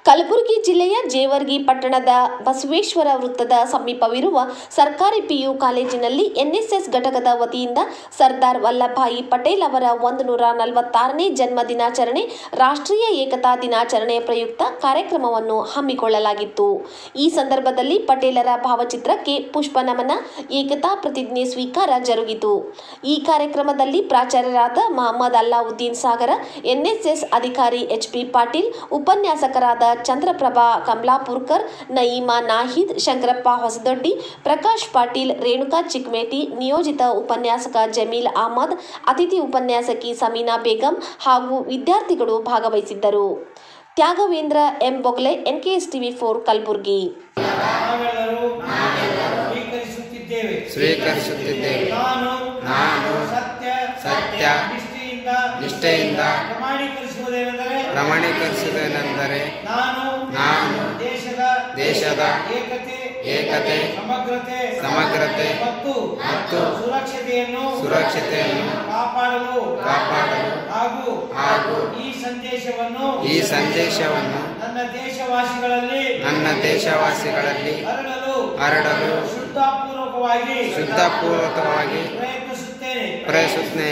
ಕಲಬುರಗಿ ಜಿಲ್ಲೆಯ ಜೇವರ್ಗಿ ಪಟ್ಟಣದ ಬಸವೇಶ್ವರ ವೃತ್ತದ ಸಮೀಪವಿರುವ ಸರ್ಕಾರಿ ಪಿಯು ಕಾಲೇಜಿನಲ್ಲಿ ಎನ್ಎಸ್ಎಸ್ ಘಟಕದ ವತಿಯಿಂದ ಸರ್ದಾರ್ ವಲ್ಲಭಾಯಿ ಪಟೇಲ್ ಅವರ ಒಂದು ನೂರ ನಲವತ್ತಾರನೇ ಜನ್ಮ ದಿನಾಚರಣೆ ರಾಷ್ಟ್ರೀಯ ಏಕತಾ ದಿನಾಚರಣೆ ಪ್ರಯುಕ್ತ ಕಾರ್ಯಕ್ರಮವನ್ನು ಹಮ್ಮಿಕೊಳ್ಳಲಾಗಿತ್ತು ಈ ಸಂದರ್ಭದಲ್ಲಿ ಪಟೇಲರ ಭಾವಚಿತ್ರಕ್ಕೆ ಪುಷ್ಪ ನಮನ ಏಕತಾ ಪ್ರತಿಜ್ಞೆ ಸ್ವೀಕಾರ ಜರುಗಿತು ಈ ಕಾರ್ಯಕ್ರಮದಲ್ಲಿ ಪ್ರಾಚಾರ್ಯರಾದ ಮಹಮ್ಮದ್ ಅಲ್ಲಾವುದ್ದೀನ್ ಸಾಗರ ಎನ್ಎಸ್ಎಸ್ ಅಧಿಕಾರಿ ಎಚ್ಪಿ ಪಾಟೀಲ್ ಉಪನ್ಯಾಸಕರಾದ ಚಂದ್ರಪ್ರಭಾ ಕಮಲಾಪುರ್ಕರ್ ನಯೀಮಾ ನಾಹಿದ್ ಶಂಕರಪ್ಪ ಹೊಸದೊಡ್ಡಿ ಪ್ರಕಾಶ್ ಪಾಟೀಲ್ ರೇಣುಕಾ ಚಿಕ್ಮೇಟಿ ನಿಯೋಜಿತ ಉಪನ್ಯಾಸಕ ಜಮೀಲ್ ಅಹಮದ್ ಅತಿಥಿ ಉಪನ್ಯಾಸಕಿ ಸಮೀನಾ ಬೇಗಂ ಹಾಗೂ ವಿದ್ಯಾರ್ಥಿಗಳು ಭಾಗವಹಿಸಿದ್ದರು Tyagavendra M Bogle NKS TV four Kalaburagi ನಾವೆಲ್ಲರೂ ಸ್ವೀಕರಿಸುತ್ತಿದ್ದೇವೆ ಸ್ವೀಕರಿಸುತ್ತಿದ್ದೇವೆ ನಾನು ನಾನು ಸತ್ಯ ಸತ್ಯ ನಿಷ್ಠೆಯಿಂದ ನಿಷ್ಠೆಯಿಂದ ಪ್ರಮಾಣೀಕರಿಸುವುದೇನೆಂದರೆ ಪ್ರಮಾಣೀಕರಿಸುವುದೇನೆಂದರೆ ನಾನು ನಾನು ದೇಶದ ದೇಶದ ಏಕತೆ ಏಕತೆ ಸಮಗ್ರತೆ ಸಮಗ್ರತೆ ಮತ್ತು ಮತ್ತು ಸುರಕ್ಷತೆಯನ್ನು ಸುರಕ್ಷತೆಯನ್ನು ಕಾಪಾಡಲು ಕಾಪಾಡಲು ಹಾಗೂ ಹಾಗೂ ಈ ಸಂದೇಶವನ್ನು ಈ ಸಂದೇಶವನ್ನು ನನ್ನ ದೇಶವಾಸಿಗಳಲ್ಲಿ ನನ್ನ ದೇಶವಾಸಿಗಳಲ್ಲಿ ಹರಡಲು ಹರಡಲು ಶುದ್ಧಪೂರ್ವಕವಾಗಿ ಶುದ್ಧಪೂರ್ವಕವಾಗಿ ಪ್ರಯತ್ನಿಸುತ್ತೇನೆ ಪ್ರಯತ್ನಿಸುತ್ತೇನೆ